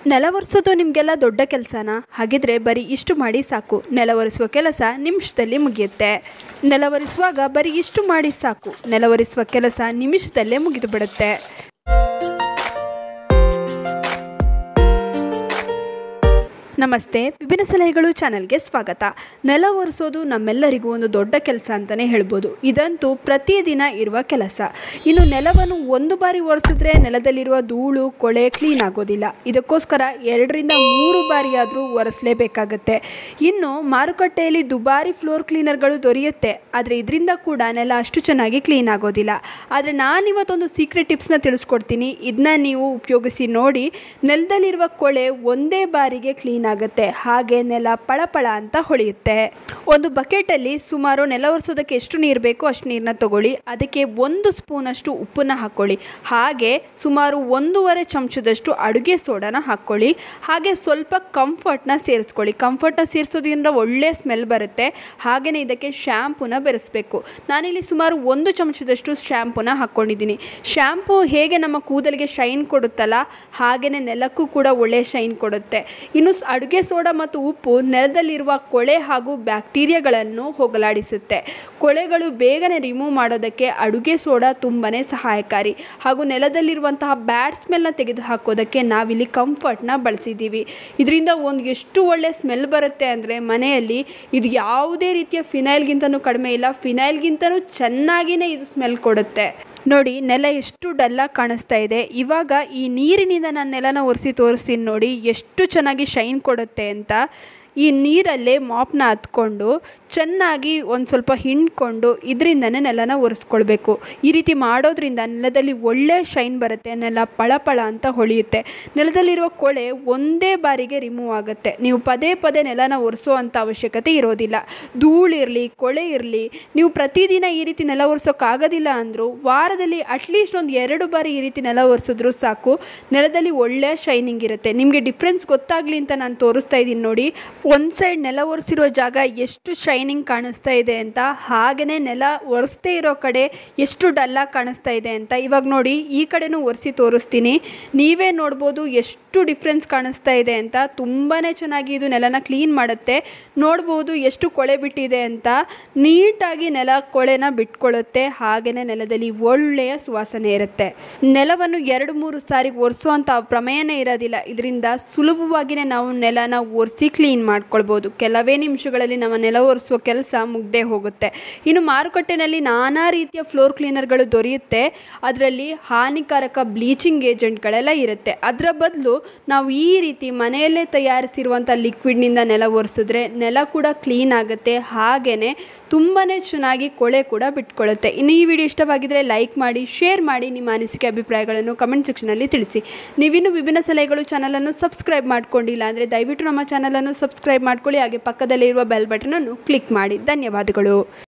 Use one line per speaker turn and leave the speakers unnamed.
ನೆಲ ಒರೆಸೋದು ನಿಮಗೆಲ್ಲ ದೊಡ್ಡ ಕೆಲಸನ ಹಾಗಿದ್ರೆ ಬರೀ ಇಷ್ಟು ಮಾಡಿ ಸಾಕು ನೆಲ ಒರೆಸುವ ಕೆಲಸ ನಿಮಿಷದಲ್ಲಿ ಮುಗಿಯುತ್ತೆ ನೆಲ ಒರೆಸುವಾಗ ಬರೀ ಇಷ್ಟು ಮಾಡಿ ಸಾಕು ನೆಲ ಒರೆಸುವ ಕೆಲಸ ನಿಮಿಷದಲ್ಲೇ ಮುಗಿದು ಬಿಡುತ್ತೆ ನಮಸ್ತೆ ವಿಭಿನ್ನ ಸಲಹೆಗಳು ಚಾನಲ್ಗೆ ಸ್ವಾಗತ ನೆಲ ಒರೆಸೋದು ನಮ್ಮೆಲ್ಲರಿಗೂ ಒಂದು ದೊಡ್ಡ ಕೆಲಸ ಅಂತಲೇ ಹೇಳ್ಬೋದು ಇದಂತೂ ಪ್ರತಿದಿನ ಇರುವ ಕೆಲಸ ಇನ್ನು ನೆಲವನ್ನು ಒಂದು ಬಾರಿ ಒರೆಸಿದ್ರೆ ನೆಲದಲ್ಲಿರುವ ಧೂಳು ಕೊಳೆ ಕ್ಲೀನ್ ಆಗೋದಿಲ್ಲ ಇದಕ್ಕೋಸ್ಕರ ಎರಡರಿಂದ ಮೂರು ಬಾರಿ ಆದರೂ ಒರೆಸಲೇಬೇಕಾಗತ್ತೆ ಇನ್ನು ಮಾರುಕಟ್ಟೆಯಲ್ಲಿ ದುಬಾರಿ ಫ್ಲೋರ್ ಕ್ಲೀನರ್ಗಳು ದೊರೆಯುತ್ತೆ ಆದರೆ ಇದರಿಂದ ಕೂಡ ನೆಲ ಅಷ್ಟು ಚೆನ್ನಾಗಿ ಕ್ಲೀನ್ ಆಗೋದಿಲ್ಲ ಆದರೆ ನಾನಿವತ್ತೊಂದು ಸೀಕ್ರೆಟ್ ಟಿಪ್ಸ್ನ ತಿಳಿಸ್ಕೊಡ್ತೀನಿ ಇದನ್ನ ನೀವು ಉಪಯೋಗಿಸಿ ನೋಡಿ ನೆಲದಲ್ಲಿರುವ ಕೊಳೆ ಒಂದೇ ಬಾರಿಗೆ ಕ್ಲೀನ್ ಆಗುತ್ತೆ ಹಾಗೆ ನೆಲ ಪಳಪಳ ಅಂತ ಹೊಳೆಯುತ್ತೆ ಒಂದು ಬಕೆಟಲ್ಲಿ ಸುಮಾರು ನೆಲ ಒರೆಸೋದಕ್ಕೆ ಎಷ್ಟು ನೀರು ಬೇಕೋ ಅಷ್ಟು ನೀರನ್ನ ತಗೊಳ್ಳಿ ಅದಕ್ಕೆ ಒಂದು ಸ್ಪೂನಷ್ಟು ಉಪ್ಪನ್ನ ಹಾಕ್ಕೊಳ್ಳಿ ಹಾಗೆ ಸುಮಾರು ಒಂದೂವರೆ ಚಮಚದಷ್ಟು ಅಡುಗೆ ಸೋಡಾನ ಹಾಕ್ಕೊಳ್ಳಿ ಹಾಗೆ ಸ್ವಲ್ಪ ಕಂಫರ್ಟ್ನ ಸೇರಿಸ್ಕೊಳ್ಳಿ ಕಂಫರ್ಟ್ನ ಸೇರಿಸೋದ್ರಿಂದ ಒಳ್ಳೆ ಸ್ಮೆಲ್ ಬರುತ್ತೆ ಹಾಗೆಯೇ ಇದಕ್ಕೆ ಶ್ಯಾಂಪೂನ ಬೆರೆಸಬೇಕು ನಾನಿಲ್ಲಿ ಸುಮಾರು ಒಂದು ಚಮಚದಷ್ಟು ಶ್ಯಾಂಪೂನ ಹಾಕ್ಕೊಂಡಿದ್ದೀನಿ ಶ್ಯಾಂಪೂ ಹೇಗೆ ನಮ್ಮ ಕೂದಲಿಗೆ ಶೈನ್ ಕೊಡುತ್ತಲ್ಲ ಹಾಗೆಯೇ ನೆಲಕ್ಕೂ ಕೂಡ ಒಳ್ಳೆಯ ಶೈನ್ ಕೊಡುತ್ತೆ ಇನ್ನು ಸ್- ಅಡುಗೆ ಸೋಡಾ ಮತ್ತು ಉಪ್ಪು ನೆಲದಲ್ಲಿರುವ ಕೊಳೆ ಹಾಗೂ ಬ್ಯಾಕ್ಟೀರಿಯಾಗಳನ್ನು ಹೋಗಲಾಡಿಸುತ್ತೆ ಕೊಳೆಗಳು ಬೇಗನೆ ರಿಮೂವ್ ಮಾಡೋದಕ್ಕೆ ಅಡುಗೆ ಸೋಡಾ ತುಂಬಾ ಸಹಾಯಕಾರಿ ಹಾಗೂ ನೆಲದಲ್ಲಿರುವಂತಹ ಬ್ಯಾಡ್ ಸ್ಮೆಲ್ನ ತೆಗೆದು ಹಾಕೋದಕ್ಕೆ ನಾವಿಲ್ಲಿ ಕಂಫರ್ಟ್ನ ಬಳಸಿದ್ದೀವಿ ಇದರಿಂದ ಒಂದು ಎಷ್ಟು ಒಳ್ಳೆ ಸ್ಮೆಲ್ ಬರುತ್ತೆ ಅಂದರೆ ಮನೆಯಲ್ಲಿ ಇದು ಯಾವುದೇ ರೀತಿಯ ಫಿನೈಲ್ಗಿಂತನೂ ಕಡಿಮೆ ಇಲ್ಲ ಫಿನೈಲ್ಗಿಂತನೂ ಚೆನ್ನಾಗಿಯೇ ಇದು ಸ್ಮೆಲ್ ಕೊಡುತ್ತೆ ನೋಡಿ ನೆಲ ಎಷ್ಟು ಡಲ್ಲಾಗಿ ಕಾಣಿಸ್ತಾ ಇದೆ ಇವಾಗ ಈ ನೀರಿನಿಂದ ನಾನು ನೆಲನ ಒರೆಸಿ ತೋರಿಸ್ತೀನಿ ನೋಡಿ ಎಷ್ಟು ಚೆನ್ನಾಗಿ ಶೈನ್ ಕೊಡುತ್ತೆ ಅಂತ ಈ ನೀರಲ್ಲೇ ಮಾಪ್ನ ಹತ್ಕೊಂಡು ಚೆನ್ನಾಗಿ ಒಂದು ಸ್ವಲ್ಪ ಹಿಂಡ್ಕೊಂಡು ಇದರಿಂದನೇ ನೆಲನ ಒರೆಸ್ಕೊಳ್ಬೇಕು ಈ ರೀತಿ ಮಾಡೋದ್ರಿಂದ ನೆಲದಲ್ಲಿ ಒಳ್ಳೆ ಶೈನ್ ಬರುತ್ತೆ ನೆಲ ಪಳಪಳ ಅಂತ ಹೊಳೆಯುತ್ತೆ ನೆಲದಲ್ಲಿರುವ ಕೊಳೆ ಒಂದೇ ಬಾರಿಗೆ ರಿಮೂವ್ ಆಗುತ್ತೆ ನೀವು ಪದೇ ಪದೇ ನೆಲನ ಒರೆಸೋ ಅಂಥ ಅವಶ್ಯಕತೆ ಇರೋದಿಲ್ಲ ಧೂಳಿರಲಿ ಕೊಳೆ ಇರಲಿ ನೀವು ಪ್ರತಿದಿನ ಈ ರೀತಿ ನೆಲ ಒರೆಸೋಕ್ಕಾಗೋದಿಲ್ಲ ಅಂದರೂ ವಾರದಲ್ಲಿ ಅಟ್ಲೀಸ್ಟ್ ಒಂದು ಎರಡು ಬಾರಿ ಈ ರೀತಿ ನೆಲ ಒರೆಸಿದ್ರು ಸಾಕು ನೆಲದಲ್ಲಿ ಒಳ್ಳೆ ಶೈನಿಂಗ್ ಇರುತ್ತೆ ನಿಮಗೆ ಡಿಫ್ರೆನ್ಸ್ ಗೊತ್ತಾಗಲಿ ಅಂತ ನಾನು ತೋರಿಸ್ತಾ ಇದ್ದೀನಿ ನೋಡಿ ಒಂದು ಸೈಡ್ ನೆಲ ಒರೆಸಿರೋ ಜಾಗ ಎಷ್ಟು ಶೈನಿಂಗ್ ಕಾಣಿಸ್ತಾ ಇದೆ ಅಂತ ಹಾಗೆಯೇ ನೆಲ ಒರೆಸ್ದೇ ಇರೋ ಕಡೆ ಎಷ್ಟು ಡಲ್ಲಾಗಿ ಕಾಣಿಸ್ತಾ ಇದೆ ಅಂತ ಇವಾಗ ನೋಡಿ ಈ ಕಡೆನೂ ಒರೆಸಿ ತೋರಿಸ್ತೀನಿ ನೀವೇ ನೋಡ್ಬೋದು ಎಷ್ಟು ಡಿಫ್ರೆನ್ಸ್ ಕಾಣಿಸ್ತಾ ಇದೆ ಅಂತ ತುಂಬಾ ಚೆನ್ನಾಗಿ ಇದು ನೆಲನ ಕ್ಲೀನ್ ಮಾಡುತ್ತೆ ನೋಡ್ಬೋದು ಎಷ್ಟು ಕೊಳೆ ಬಿಟ್ಟಿದೆ ಅಂತ ನೀಟಾಗಿ ನೆಲ ಕೊಳೆನ ಬಿಟ್ಕೊಳ್ಳುತ್ತೆ ಹಾಗೆಯೇ ನೆಲದಲ್ಲಿ ಒಳ್ಳೆಯ ಸುವಾಸನೆ ಇರುತ್ತೆ ನೆಲವನ್ನು ಎರಡು ಮೂರು ಸಾರಿ ಒರೆಸೋ ಪ್ರಮೇಯನೇ ಇರೋದಿಲ್ಲ ಇದರಿಂದ ಸುಲಭವಾಗಿಯೇ ನಾವು ನೆಲನ ಒರೆಸಿ ಕ್ಲೀನ್ ಮಾಡ್ಕೊಳ್ಬೋದು ಕೆಲವೇ ನಿಮಿಷಗಳಲ್ಲಿ ನಮ್ಮ ನೆಲ ಒರೆಸುವ ಕೆಲಸ ಮುಗ್ದೇ ಹೋಗುತ್ತೆ ಇನ್ನು ಮಾರುಕಟ್ಟೆನಲ್ಲಿ ನಾನಾ ರೀತಿಯ ಫ್ಲೋರ್ ಕ್ಲೀನರ್ಗಳು ದೊರೆಯುತ್ತೆ ಅದರಲ್ಲಿ ಹಾನಿಕಾರಕ ಬ್ಲೀಚಿಂಗ್ ಏಜೆಂಟ್ಗಳೆಲ್ಲ ಇರುತ್ತೆ ಅದರ ಬದಲು ನಾವು ಈ ರೀತಿ ಮನೆಯಲ್ಲೇ ತಯಾರಿಸಿರುವಂಥ ಲಿಕ್ವಿಡ್ನಿಂದ ನೆಲ ಒರೆಸಿದ್ರೆ ನೆಲ ಕೂಡ ಕ್ಲೀನ್ ಆಗುತ್ತೆ ಹಾಗೆಯೇ ತುಂಬಾ ಚೆನ್ನಾಗಿ ಕೊಳೆ ಕೂಡ ಬಿಟ್ಕೊಳ್ಳುತ್ತೆ ಇನ್ನು ಈ ವಿಡಿಯೋ ಇಷ್ಟವಾಗಿದ್ದರೆ ಲೈಕ್ ಮಾಡಿ ಶೇರ್ ಮಾಡಿ ನಿಮ್ಮ ಅನಿಸಿಕೆ ಅಭಿಪ್ರಾಯಗಳನ್ನು ಕಮೆಂಟ್ ಸೆಕ್ಷನಲ್ಲಿ ತಿಳಿಸಿ ನೀವಿನ್ನು ವಿಭಿನ್ನ ಸಲಹೆಗಳು ಚಾನಲನ್ನು ಸಬ್ಸ್ಕ್ರೈಬ್ ಮಾಡ್ಕೊಂಡಿಲ್ಲ ಅಂದರೆ ದಯವಿಟ್ಟು ನಮ್ಮ ಚಾನಲನ್ನು ಸಬ್ಸ್ಕ್ರೈಬ್ ಮಾಡ್ಕೊಳ್ಳಿ ಹಾಗೆ ಪಕ್ಕದಲ್ಲೇ ಇರುವ ಬೆಲ್ ಬಟನನ್ನು ಕ್ಲಿಕ್ ಮಾಡಿ ಧನ್ಯವಾದಗಳು